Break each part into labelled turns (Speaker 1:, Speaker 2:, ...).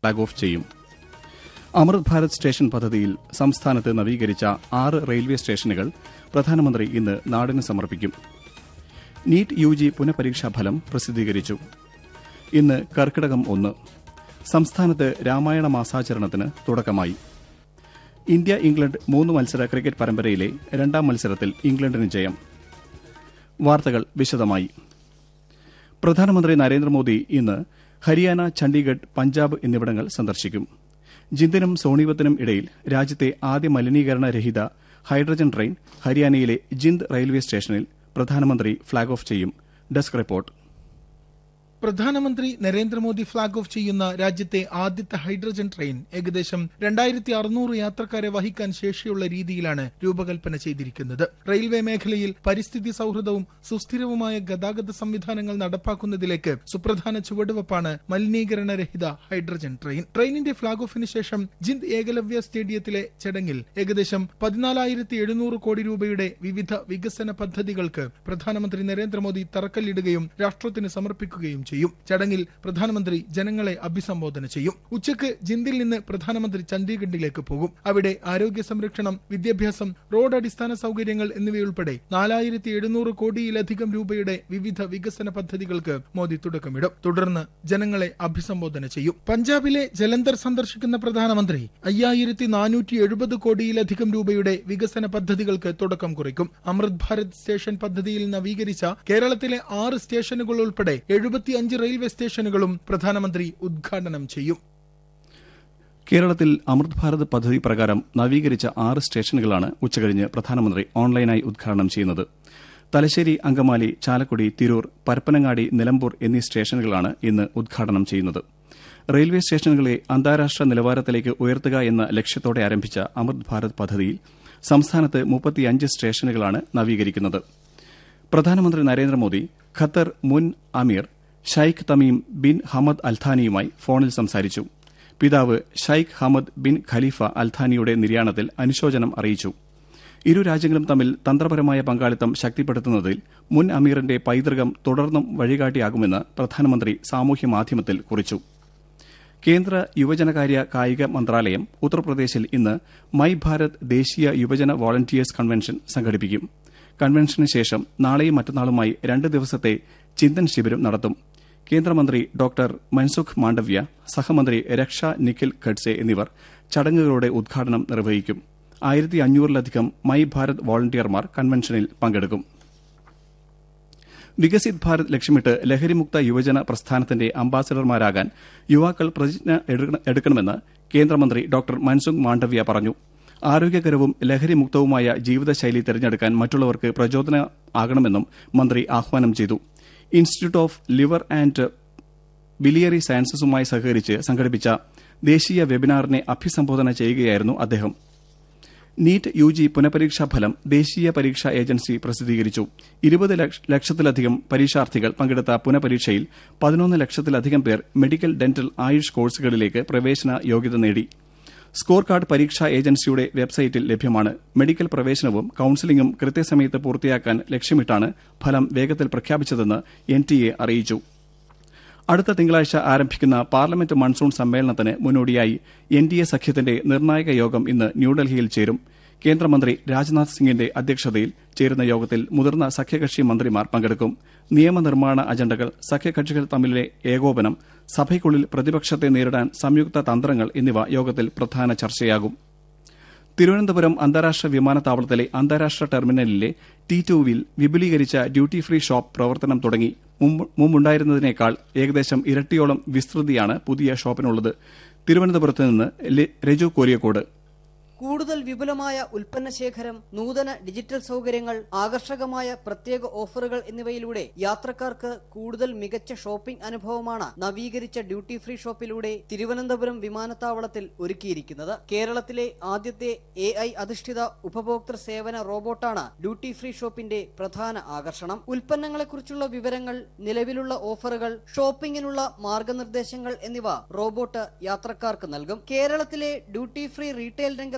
Speaker 1: flag off ചെയ്യും Amrit Bharat station പദ്ധതിയിൽ സംസ്ഥാനത്ത് നവീകരിച്ച ആറ് റെയിൽവേ സ്റ്റേഷനുകൾ പ്രധാനമന്ത്രി ഇന്ന് നാടിന് സമർപ്പിക്കും നീറ്റ് യു ജി പുനഃപരീക്ഷാ ഫലം പ്രസിദ്ധീകരിച്ചു ഇന്ന് കർക്കിടകം ഒന്ന് സംസ്ഥാനത്ത് രാമായണ മാസാചരണത്തിന് തുടക്കമായി ഇന്ത്യ ഇംഗ്ലണ്ട് മൂന്ന് മത്സര ക്രിക്കറ്റ് പരമ്പരയിലെ രണ്ടാം മത്സരത്തിൽ ഇംഗ്ലണ്ടിന് ജയം വാർത്തകൾ വിശദമായി പ്രധാനമന്ത്രി നരേന്ദ്രമോദി ഇന്ന് ഹരിയാന ചണ്ഡീഗഡ് പഞ്ചാബ് എന്നിവിടങ്ങൾ സന്ദർശിക്കും ജിന്ദിനും സോണിപത്തിനും ഇടയിൽ രാജ്യത്തെ ആദ്യ മലിനീകരണ രഹിത ഹൈഡ്രജൻ ട്രെയിൻ ഹരിയാനയിലെ ജിന്ദ് റെയിൽവേ സ്റ്റേഷനിൽ പ്രധാനമന്ത്രി ഫ്ളാഗ് ഓഫ് ചെയ്യും ഡെസ്ക് റിപ്പോർട്ട്
Speaker 2: പ്രധാനമന്ത്രി നരേന്ദ്രമോദി ഫ്ളാഗ് ഓഫ് ചെയ്യുന്ന രാജ്യത്തെ ആദ്യത്തെ ഹൈഡ്രജൻ ട്രെയിൻ ഏകദേശം രണ്ടായിരത്തി അറുന്നൂറ് യാത്രക്കാരെ വഹിക്കാൻ ശേഷിയുള്ള രീതിയിലാണ് രൂപകൽപ്പന ചെയ്തിരിക്കുന്നത് റെയിൽവേ മേഖലയിൽ പരിസ്ഥിതി സൌഹൃദവും സുസ്ഥിരവുമായ ഗതാഗത സംവിധാനങ്ങൾ നടപ്പാക്കുന്നതിലേക്ക് സുപ്രധാന ചുവടുവെപ്പാണ് മലിനീകരണരഹിത ഹൈഡ്രജൻ ട്രെയിൻ ട്രെയിനിന്റെ ഫ്ളാഗ് ഓഫിന് ശേഷം ജിന്ദ് ഏകലവ്യ സ്റ്റേഡിയത്തിലെ ചടങ്ങിൽ ഏകദേശം പതിനാലായിരത്തി എഴുന്നൂറ് കോടി രൂപയുടെ വിവിധ വികസന പദ്ധതികൾക്ക് പ്രധാനമന്ത്രി നരേന്ദ്രമോദി തറക്കല്ലിടുകയും രാഷ്ട്രത്തിന് സമർപ്പിക്കുകയും ചെയ്യും ചടങ്ങിൽ പ്രധാനമന്ത്രി ജനങ്ങളെ അഭിസംബോധന ചെയ്യും ഉച്ചയ്ക്ക് ജിന്ദിൽ നിന്ന് പ്രധാനമന്ത്രി ചണ്ഡീഗഡിലേക്ക് പോകും അവിടെ ആരോഗ്യ സംരക്ഷണം വിദ്യാഭ്യാസം റോഡ് അടിസ്ഥാന സൌകര്യങ്ങൾ എന്നിവയുൾപ്പെടെ നാലായിരത്തി എഴുന്നൂറ് കോടിയിലധികം രൂപയുടെ വിവിധ വികസന പദ്ധതികൾക്ക് മോദി തുടക്കമിടും തുടർന്ന് ജനങ്ങളെ അഭിസംബോധന ചെയ്യും പഞ്ചാബിലെ ജലന്ധർ സന്ദർശിക്കുന്ന പ്രധാനമന്ത്രി അയ്യായിരത്തി നാനൂറ്റി എഴുപത് കോടിയിലധികം രൂപയുടെ വികസന പദ്ധതികൾക്ക് തുടക്കം കുറിക്കും അമൃത് ഭാരത് സ്റ്റേഷൻ പദ്ധതിയിൽ നവീകരിച്ച കേരളത്തിലെ ആറ് സ്റ്റേഷനുകൾ ഉൾപ്പെടെ എഴുപത്തിയഞ്ച് റെയിൽവേ സ്റ്റേഷനുകളും പ്രധാനമന്ത്രി ഉദ്ഘാടനം ചെയ്യും
Speaker 1: കേരളത്തിൽ അമൃത് ഭാരത് പദ്ധതി പ്രകാരം നവീകരിച്ച ആറ് സ്റ്റേഷനുകളാണ് ഉച്ചകഴിഞ്ഞ് പ്രധാനമന്ത്രി ഓൺലൈനായി ഉദ്ഘാടനം ചെയ്യുന്നത് തലശ്ശേരി അങ്കമാലി ചാലക്കുടി തിരൂർ പരപ്പനങ്ങാടി നിലമ്പൂർ എന്നീ സ്റ്റേഷനുകളാണ് ഇന്ന് ഉദ്ഘാടനം ചെയ്യുന്നത് റെയിൽവേ സ്റ്റേഷനുകളെ അന്താരാഷ്ട്ര നിലവാരത്തിലേക്ക് ഉയർത്തുക എന്ന ലക്ഷ്യത്തോടെ ആരംഭിച്ച അമൃത് ഭാരത് പദ്ധതിയിൽ സംസ്ഥാനത്ത് മുപ്പത്തിയഞ്ച് സ്റ്റേഷനുകളാണ് നവീകരിക്കുന്നത് പ്രധാനമന്ത്രി നരേന്ദ്രമോദി ഖത്തർ മുൻ അമീർ ഷൈഖ് തമീം ബിൻ ഹമദ് അൽഥാനിയുമായി ഫോണിൽ സംസാരിച്ചു പിതാവ് ഷൈഖ് ഹമദ് ബിൻ ഖലീഫ അൽഥാനിയുടെ നിര്യാണത്തിൽ അനുശോചനം അറിയിച്ചു ഇരു രാജ്യങ്ങളും തമ്മിൽ തന്ത്രപരമായ പങ്കാളിത്തം ശക്തിപ്പെടുത്തുന്നതിൽ മുൻ അമീറിന്റെ പൈതൃകം തുടർന്നും വഴികാട്ടിയാകുമെന്ന് പ്രധാനമന്ത്രി സാമൂഹ്യമാധ്യമത്തിൽ കുറിച്ചു കേന്ദ്ര യുവജനകാര്യ കായിക മന്ത്രാലയം ഉത്തർപ്രദേശിൽ ഇന്ന് മൈ ഭാരത് ദേശീയ യുവജന വോളണ്ടിയേഴ്സ് കൺവെൻഷൻ സംഘടിപ്പിക്കും കൺവെൻഷന് ശേഷം നാളെയും മറ്റന്നാളുമായി രണ്ട് ദിവസത്തെ ചിന്തൻ ശിബിരം നടത്തും കേന്ദ്രമന്ത്രി ഡോക്ടർ മൻസുഖ് മാണ്ഡവ്യ സഹമന്ത്രി രക്ഷ നിഖിൽ ഖഡ്സെ എന്നിവർ ചടങ്ങുകളുടെ ഉദ്ഘാടനം നിർവഹിക്കും ആയിരത്തി അഞ്ഞൂറിലധികം മൈ ഭാരത് വോളണ്ടിയർമാർ കൺവെൻഷനിൽ പങ്കെടുക്കും വികസിത് ഭാരത് ലക്ഷ്യമിട്ട് ലഹരിമുക്ത യുവജന പ്രസ്ഥാനത്തിന്റെ അംബാസഡർമാരാകാൻ യുവാക്കൾ പ്രതിജ്ഞ എടുക്കണമെന്ന് കേന്ദ്രമന്ത്രി ഡോക്ടർ മൻസുഖ് മാണ്ഡവ്യ പറഞ്ഞു ആരോഗ്യകരവും ലഹരിമുക്തവുമായ ജീവിതശൈലി തിരഞ്ഞെടുക്കാൻ മറ്റുള്ളവർക്ക് പ്രചോദനമാകണമെന്നും മന്ത്രി ആഹ്വാനം ചെയ്തു institute of liver and biliary സയൻസസുമായി സഹകരിച്ച് സംഘടിപ്പിച്ച ദേശീയ വെബിനാറിനെ അഭിസംബോധന ചെയ്യുകയായിരുന്നു അദ്ദേഹം നീറ്റ് യു ജി പുനഃപരീക്ഷാ ഫലം ദേശീയ പരീക്ഷാ ഏജൻസി പ്രസിദ്ധീകരിച്ചു ഇരുപത് ലക്ഷത്തിലധികം പരീക്ഷാർത്ഥികൾ പങ്കെടുത്ത പുനഃപരീക്ഷയിൽ പതിനൊന്ന് ലക്ഷത്തിലധികം പേർ മെഡിക്കൽ ഡെന്റൽ ആയുഷ് കോഴ്സുകളിലേക്ക് പ്രവേശന യോഗ്യത നേടി സ്കോർ കാർഡ് പരീക്ഷാ ഏജൻസിയുടെ വെബ്സൈറ്റിൽ ലഭ്യമാണ് മെഡിക്കൽ പ്രവേശനവും കൌൺസിലിംഗും കൃത്യസമയത്ത് പൂർത്തിയാക്കാൻ ലക്ഷ്യമിട്ടാണ് ഫലം വേഗത്തിൽ പ്രഖ്യാപിച്ചതെന്ന് എൻ ടി എ അറിയിച്ചു അടുത്ത തിങ്കളാഴ്ച ആരംഭിക്കുന്ന പാർലമെന്റ് മൺസൂൺ സമ്മേളനത്തിന് മുന്നോടിയായി എൻ ഡി എ സഖ്യത്തിന്റെ നിർണായക യോഗം ഇന്ന് ന്യൂഡൽഹിയിൽ ചേരും കേന്ദ്രമന്ത്രി രാജ്നാഥ് സിംഗിന്റെ അധ്യക്ഷതയിൽ ചേരുന്ന യോഗത്തിൽ മുതിർന്ന സഖ്യകക്ഷി മന്ത്രിമാർ പങ്കെടുക്കും നിയമനിർമ്മാണ അജണ്ടകൾ സഖ്യകക്ഷികൾ തമ്മിലെ ഏകോപനം സഭയ്ക്കുള്ളിൽ പ്രതിപക്ഷത്തെ നേരിടാൻ സംയുക്ത തന്ത്രങ്ങൾ എന്നിവ യോഗത്തിൽ പ്രധാന ചർച്ചയാകും തിരുവനന്തപുരം അന്താരാഷ്ട്ര വിമാനത്താവളത്തിലെ അന്താരാഷ്ട്ര ടെർമിനലിലെ ടി ടുവിൽ വിപുലീകരിച്ച ഡ്യൂട്ടി ഫ്രീ ഷോപ്പ് പ്രവർത്തനം തുടങ്ങി മുമ്പുണ്ടായിരുന്നതിനേക്കാൾ ഏകദേശം ഇരട്ടിയോളം വിസ്തൃതിയാണ് പുതിയ ഷോപ്പിനുള്ളത് തിരുവനന്തപുരത്ത് നിന്ന് രജു കോരിയക്കോട്
Speaker 3: കൂടുതൽ വിപുലമായ ഉൽപ്പന്ന ശേഖരം നൂതന ഡിജിറ്റൽ സൗകര്യങ്ങൾ ആകർഷകമായ പ്രത്യേക ഓഫറുകൾ എന്നിവയിലൂടെ യാത്രക്കാർക്ക് കൂടുതൽ മികച്ച ഷോപ്പിംഗ് അനുഭവമാണ് നവീകരിച്ച ഡ്യൂട്ടി ഫ്രീ ഷോപ്പിലൂടെ തിരുവനന്തപുരം വിമാനത്താവളത്തിൽ ഒരുക്കിയിരിക്കുന്നത് കേരളത്തിലെ ആദ്യത്തെ എ ഐ അധിഷ്ഠിത ഉപഭോക്തൃ സേവന റോബോട്ടാണ് ഡ്യൂട്ടി ഫ്രീ ഷോപ്പിന്റെ പ്രധാന ആകർഷണം ഉൽപ്പന്നങ്ങളെക്കുറിച്ചുള്ള വിവരങ്ങൾ നിലവിലുള്ള ഓഫറുകൾ ഷോപ്പിംഗിനുള്ള മാർഗനിർദ്ദേശങ്ങൾ എന്നിവ റോബോട്ട് യാത്രക്കാർക്ക് നൽകും കേരളത്തിലെ ഡ്യൂട്ടി ഫ്രീ റീറ്റെയിൽ രംഗത്തെ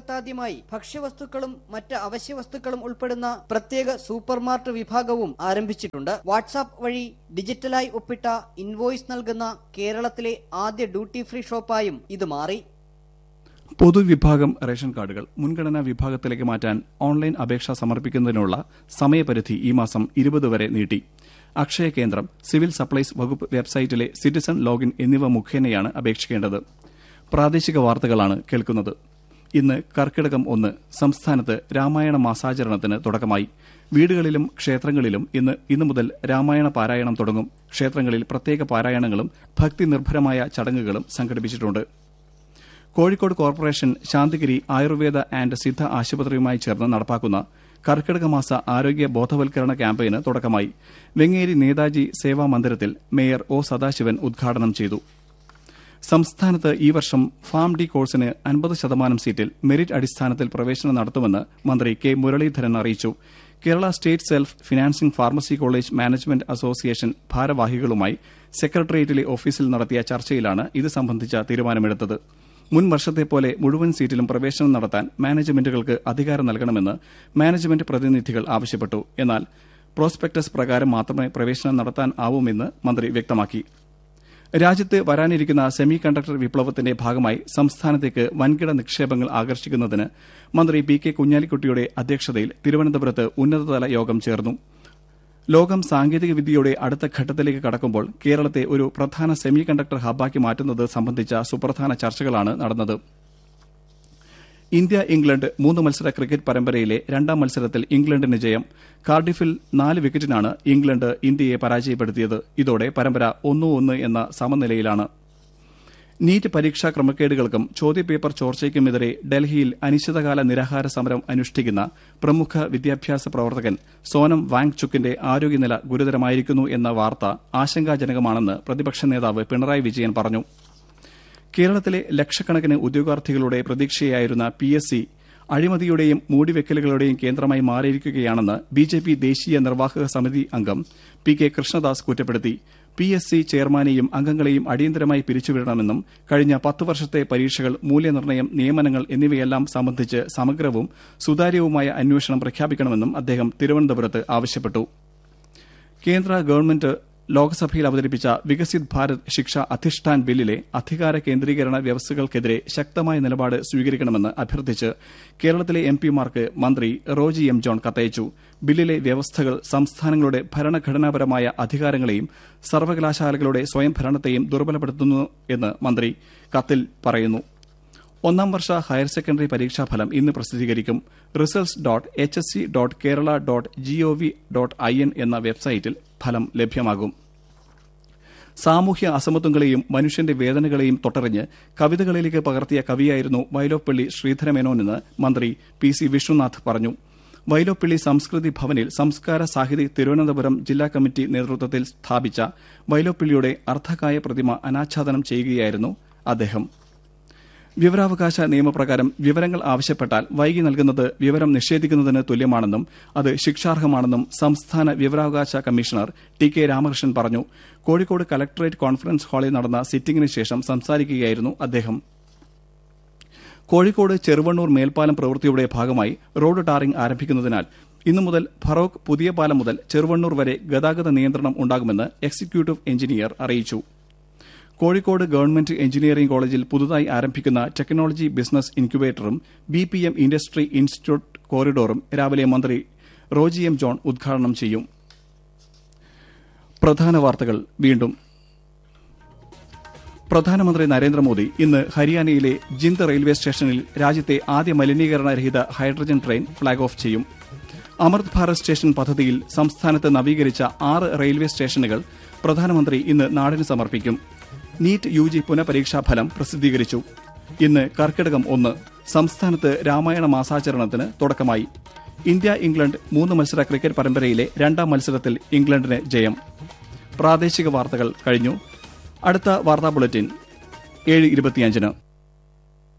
Speaker 3: രാജ്യത്താദ്യമായി ഭക്ഷ്യവസ്തുക്കളും മറ്റ് അവശ്യവസ്തുക്കളും ഉൾപ്പെടുന്ന പ്രത്യേക സൂപ്പർമാർട്ട് വിഭാഗവും ആരംഭിച്ചിട്ടുണ്ട് വാട്സാപ്പ് വഴി ഡിജിറ്റലായി ഒപ്പിട്ട ഇൻവോയ്സ് നൽകുന്ന കേരളത്തിലെ ആദ്യ ഡ്യൂട്ടി ഫ്രീ ഷോപ്പായും ഇത് മാറി
Speaker 1: പൊതുവിഭാഗം റേഷൻ കാർഡുകൾ മുൻഗണനാ വിഭാഗത്തിലേക്ക് മാറ്റാൻ ഓൺലൈൻ അപേക്ഷ സമർപ്പിക്കുന്നതിനുള്ള സമയപരിധി ഈ മാസം ഇരുപത് വരെ നീട്ടി അക്ഷയ കേന്ദ്രം സിവിൽ സപ്ലൈസ് വകുപ്പ് വെബ്സൈറ്റിലെ സിറ്റിസൺ ലോഗിൻ എന്നിവ മുഖേനയാണ് അപേക്ഷിക്കേണ്ടത് പ്രാദേശിക വാർത്തകളാണ് കേൾക്കുന്നത് ഇന്ന് കർക്കിടകം ഒന്ന് സംസ്ഥാനത്ത് രാമായണ മാസാചരണത്തിന് തുടക്കമായി വീടുകളിലും ക്ഷേത്രങ്ങളിലും ഇന്ന് ഇന്നു മുതൽ രാമായണ പാരായണം തുടങ്ങും ക്ഷേത്രങ്ങളിൽ പ്രത്യേക പാരായണങ്ങളും ഭക്തി നിർഭരമായ ചടങ്ങുകളും സംഘടിപ്പിച്ചിട്ടുണ്ട് കോഴിക്കോട് കോർപ്പറേഷൻ ശാന്തിഗിരി ആയുർവേദ ആൻഡ് സിദ്ധ ആശുപത്രിയുമായി ചേർന്ന് നടപ്പാക്കുന്ന കർക്കിടക മാസ ആരോഗ്യ ബോധവൽക്കരണ ക്യാമ്പയിന് തുടക്കമായി വെങ്ങേരി നേതാജി സേവാ മന്ദിരത്തിൽ മേയർ ഒ സദാശിവൻ ഉദ്ഘാടനം ചെയ്തു സംസ്ഥാനത്ത് ഈ വർഷം ഫാം ഡി കോഴ്സിന് അൻപത് ശതമാനം സീറ്റിൽ മെറിറ്റ് അടിസ്ഥാനത്തിൽ പ്രവേശനം നടത്തുമെന്ന് മന്ത്രി കെ മുരളീധരൻ അറിയിച്ചു Kerala state self financing pharmacy college management association ഭാരവാഹികളുമായി സെക്രട്ടേറിയറ്റിലെ ഓഫീസിൽ നടത്തിയ ചർച്ചയിലാണ് ഇത് സംബന്ധിച്ച തീരുമാനമെടുത്തത് മുൻ വർഷത്തെപ്പോലെ മുഴുവൻ സീറ്റിലും പ്രവേശനം നടത്താൻ മാനേജ്മെന്റുകൾക്ക് അധികാരം നൽകണമെന്ന് മാനേജ്മെന്റ് പ്രതിനിധികൾ ആവശ്യപ്പെട്ടു എന്നാൽ പ്രോസ്പെക്ടസ് പ്രകാരം മാത്രമേ പ്രവേശനം നടത്താനാവൂമെന്ന് മന്ത്രി വ്യക്തമാക്കി രാജ്യത്ത് വരാനിരിക്കുന്ന സെമി കണ്ടക്ടർ വിപ്ലവത്തിന്റെ ഭാഗമായി സംസ്ഥാനത്തേക്ക് വൻകിട നിക്ഷേപങ്ങൾ ആകർഷിക്കുന്നതിന് മന്ത്രി പി കെ കുഞ്ഞാലിക്കുട്ടിയുടെ അധ്യക്ഷതയിൽ തിരുവനന്തപുരത്ത് ഉന്നതതല യോഗം ചേർന്നു ലോകം സാങ്കേതികവിദ്യയുടെ അടുത്ത ഘട്ടത്തിലേക്ക് കടക്കുമ്പോൾ കേരളത്തെ ഒരു പ്രധാന സെമി കണ്ടക്ടർ ഹബ്ബാക്കി മാറ്റുന്നത് സംബന്ധിച്ച സുപ്രധാന ചർച്ചകളാണ് നടന്നത് ഇന്ത്യ ഇംഗ്ലണ്ട് മൂന്ന് മത്സര ക്രിക്കറ്റ് പരമ്പരയിലെ രണ്ടാം മത്സരത്തിൽ ഇംഗ്ലണ്ടിന് ജയം കാർഡിഫിൽ നാല് വിക്കറ്റിനാണ് ഇംഗ്ലണ്ട് ഇന്ത്യയെ പരാജയപ്പെടുത്തിയത് ഇതോടെ പരമ്പര ഒന്ന് ഒന്ന് എന്ന സമനിലയിലാണ് നീറ്റ് പരീക്ഷാ ക്രമക്കേടുകൾക്കും ചോദ്യപേപ്പർ ചോർച്ചയ്ക്കുമെതിരെ ഡൽഹിയിൽ അനിശ്ചിതകാല നിരാഹാര സമരം അനുഷ്ഠിക്കുന്ന പ്രമുഖ വിദ്യാഭ്യാസ പ്രവർത്തകൻ സോനം വാങ്ചുക്കിന്റെ ആരോഗ്യനില ഗുരുതരമായിരിക്കുന്നു എന്ന വാർത്ത ആശങ്കാജനകമാണെന്ന് പ്രതിപക്ഷ നേതാവ് പിണറായി വിജയൻ പറഞ്ഞു കേരളത്തിലെ ലക്ഷക്കണക്കിന് ഉദ്യോഗാർത്ഥികളുടെ പ്രതീക്ഷയായിരുന്ന പി എസ് സി അഴിമതിയുടെയും മൂടിവെക്കലുകളുടെയും കേന്ദ്രമായി മാറിയിരിക്കുകയാണെന്ന് ബി ജെ പി ദേശീയ നിർവാഹക സമിതി അംഗം പി കെ കൃഷ്ണദാസ് കുറ്റപ്പെടുത്തി പി എസ് സി ചെയർമാനെയും അംഗങ്ങളെയും അടിയന്തരമായി പിരിച്ചുവിടണമെന്നും കഴിഞ്ഞ പത്ത് വർഷത്തെ പരീക്ഷകൾ മൂല്യനിർണ്ണയം നിയമനങ്ങൾ എന്നിവയെല്ലാം സംബന്ധിച്ച് സമഗ്രവും സുതാര്യവുമായ അന്വേഷണം പ്രഖ്യാപിക്കണമെന്നും അദ്ദേഹം തിരുവനന്തപുരത്ത് ആവശ്യപ്പെട്ടു കേന്ദ്ര ഗവൺമെന്റ് ലോക്സഭയിൽ അവതരിപ്പിച്ച വികസിത് ഭാരത് ശിക്ഷ അധിഷ്ഠാൻ ബില്ലിലെ അധികാര കേന്ദ്രീകരണ വ്യവസ്ഥകൾക്കെതിരെ ശക്തമായ നിലപാട് സ്വീകരിക്കണമെന്ന് അഭ്യർത്ഥിച്ച് കേരളത്തിലെ എം പിമാർക്ക് മന്ത്രി റോജി എം ജോൺ കത്തയച്ചു ബില്ലിലെ വ്യവസ്ഥകൾ സംസ്ഥാനങ്ങളുടെ ഭരണഘടനാപരമായ അധികാരങ്ങളെയും സർവകലാശാലകളുടെ സ്വയംഭരണത്തെയും ദുർബലപ്പെടുത്തുന്നു എന്ന് മന്ത്രി കത്തിൽ പറയുന്നു ഒന്നാം വർഷ ഹയർ സെക്കൻഡറി പരീക്ഷാഫലം ഇന്ന് പ്രസിദ്ധീകരിക്കും results dot H S C dot Kerala dot G O V dot I N എന്ന വെബ്സൈറ്റിൽ ഫലം ലഭ്യമാകും സാമൂഹ്യ അസമത്വങ്ങളെയും മനുഷ്യന്റെ വേദനകളെയും തൊട്ടറിഞ്ഞ് കവിതകളിലേക്ക് പകർത്തിയ കവിയായിരുന്നു വൈലോപ്പള്ളി ശ്രീധരമേനോനെന്ന് മന്ത്രി പി സി വിഷ്ണുനാഥ് പറഞ്ഞു വൈലോപ്പള്ളി സംസ്കൃതി ഭവനിൽ സംസ്കാര സാഹിതി തിരുവനന്തപുരം ജില്ലാ കമ്മിറ്റി നേതൃത്വത്തിൽ സ്ഥാപിച്ച വൈലോപ്പള്ളിയുടെ അർദ്ധകായ പ്രതിമ അനാച്ഛാദനം ചെയ്യുകയായിരുന്നു അദ്ദേഹം വിവരാവകാശ നിയമപ്രകാരം വിവരങ്ങൾ ആവശ്യപ്പെട്ടാൽ വൈകി നൽകുന്നത് വിവരം നിഷേധിക്കുന്നതിന് തുല്യമാണെന്നും അത് ശിക്ഷാർഹമാണെന്നും സംസ്ഥാന വിവരാവകാശ കമ്മീഷണർ ടി കെ രാമകൃഷ്ണൻ പറഞ്ഞു കോഴിക്കോട് കലക്ടറേറ്റ് കോൺഫറൻസ് ഹാളിൽ നടന്ന സിറ്റിംഗിന് ശേഷം സംസാരിക്കുകയായിരുന്നു അദ്ദേഹം കോഴിക്കോട് ചെറുവണ്ണൂർ മേൽപ്പാലം പ്രവൃത്തിയുടെ ഭാഗമായി റോഡ് ടാറിംഗ് ആരംഭിക്കുന്നതിനാൽ ഇന്നു മുതൽ ഫറോക്ക് പുതിയ പാലം മുതൽ ചെറുവണ്ണൂർ വരെ ഗതാഗത നിയന്ത്രണം ഉണ്ടാകുമെന്ന് എക്സിക്യൂട്ടീവ് എഞ്ചിനീയർ അറിയിച്ചു കോഴിക്കോട് ഗവൺമെന്റ് എഞ്ചിനീയറിംഗ് കോളേജിൽ പുതുതായി ആരംഭിക്കുന്ന ടെക്നോളജി ബിസിനസ് ഇൻക്യുബേറ്ററും B P M industry institute കോറിഡോറും രാവിലെ മന്ത്രി റോജി എം ജോൺ ഉദ്ഘാടനം ചെയ്യും പ്രധാന വാർത്തകൾ വീണ്ടും പ്രധാനമന്ത്രി നരേന്ദ്രമോദി ഇന്ന് ഹരിയാനയിലെ ജിന്ദ് റെയിൽവേ സ്റ്റേഷനിൽ രാജ്യത്തെ ആദ്യ മലിനീകരണരഹിത ഹൈഡ്രജൻ ട്രെയിൻ ഫ്ളാഗ് ഓഫ് ചെയ്യും അമൃത് ഭാരത് സ്റ്റേഷൻ പദ്ധതിയിൽ സംസ്ഥാനത്ത് നവീകരിച്ച ആറ് റെയിൽവേ സ്റ്റേഷനുകൾ പ്രധാനമന്ത്രി ഇന്ന് നാടിന് സമർപ്പിക്കും നീറ്റ് യു ജി പുനഃപരീക്ഷാഫലം പ്രസിദ്ധീകരിച്ചു ഇന്ന് കർക്കിടകം ഒന്ന് സംസ്ഥാനത്ത് രാമായണ മാസാചരണത്തിന് തുടക്കമായി ഇന്ത്യ ഇംഗ്ലണ്ട് മൂന്ന് മത്സര ക്രിക്കറ്റ് പരമ്പരയിലെ രണ്ടാം മത്സരത്തിൽ ഇംഗ്ലണ്ടിന് ജയം പ്രാദേശിക വാർത്തകൾ കഴിഞ്ഞു അടുത്ത വാർത്താ ബുള്ളറ്റിൻ ഏഴ് ഇരുപത്തിയഞ്ചിന്